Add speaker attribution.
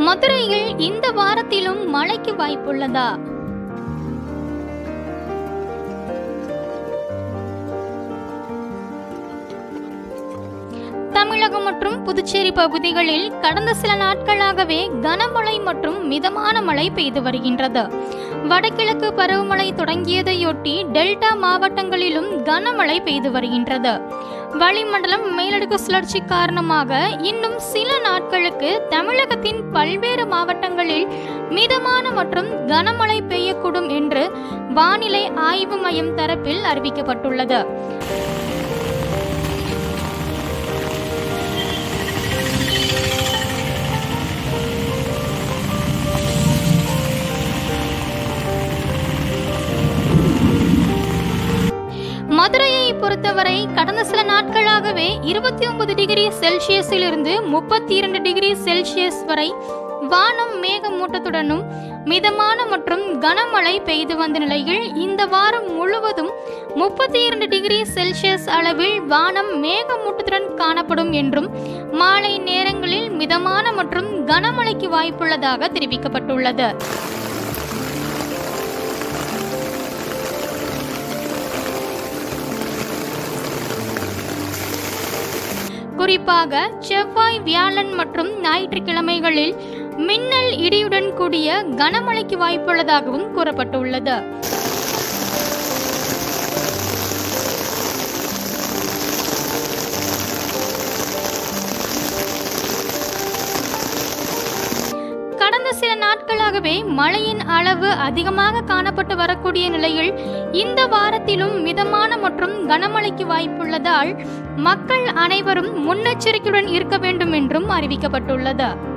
Speaker 1: மதுரையில் இந்த வாரத்திலும் மழைக்கு வாய்ப்புள்ளதா தமிழகம் மற்றும் புதுச்சேரி பகுதிகளில் கடந்த சில நாட்களாகவே கனமழை மற்றும் மிதமான மழை பெய்து வருகின்றது வடகிழக்கு பருவமழை தொடங்கியதையொட்டி டெல்டா மாவட்டங்களிலும் கனமழை பெய்து வருகின்றது வளிமண்டலம் மேலடுக்கு சுழற்சி காரணமாக இன்னும் சில நாட்களுக்கு தமிழகத்தின் பல்வேறு மாவட்டங்களில் மிதமான மற்றும் கனமழை பெய்யக்கூடும் என்று வானிலை ஆய்வு மையம் தரப்பில் அறிவிக்கப்பட்டுள்ளது மதுரையை பொறுத்தவரை கடந்த சில நாட்களாகவே இருபத்தி ஒன்பது டிகிரி செல்சியஸிலிருந்து முப்பத்தி இரண்டு டிகிரி செல்சியஸ் வரை வானம் மேகமூட்டத்துடனும் மிதமான மற்றும் கனமழை பெய்து வந்த நிலையில் இந்த வாரம் முழுவதும் முப்பத்தி இரண்டு டிகிரி செல்சியஸ் அளவில் வானம் மேகமூட்டத்துடன் காணப்படும் என்றும் மாலை நேரங்களில் மிதமான மற்றும் கனமழைக்கு வாய்ப்புள்ளதாக தெரிவிக்கப்பட்டுள்ளது குறிப்பாக செவ்வாய் வியாழன் மற்றும் ஞாயிற்றுக்கிழமைகளில் மின்னல் இடியுடன் கூடிய கனமழைக்கு வாய்ப்புள்ளதாகவும் கூறப்பட்டுள்ளது கடந்த சில நாட்களாகவே மழையின் அளவு அதிகமாக காணப்பட்டு வரக்கூடிய நிலையில் இந்த வாரத்திலும் மிதமான மற்றும் கனமழைக்கு வாய்ப்புள்ளதால் மக்கள் அனைவரும் முன்னெச்சரிக்கையுடன் இருக்க வேண்டும் என்றும் அறிவிக்கப்பட்டுள்ளது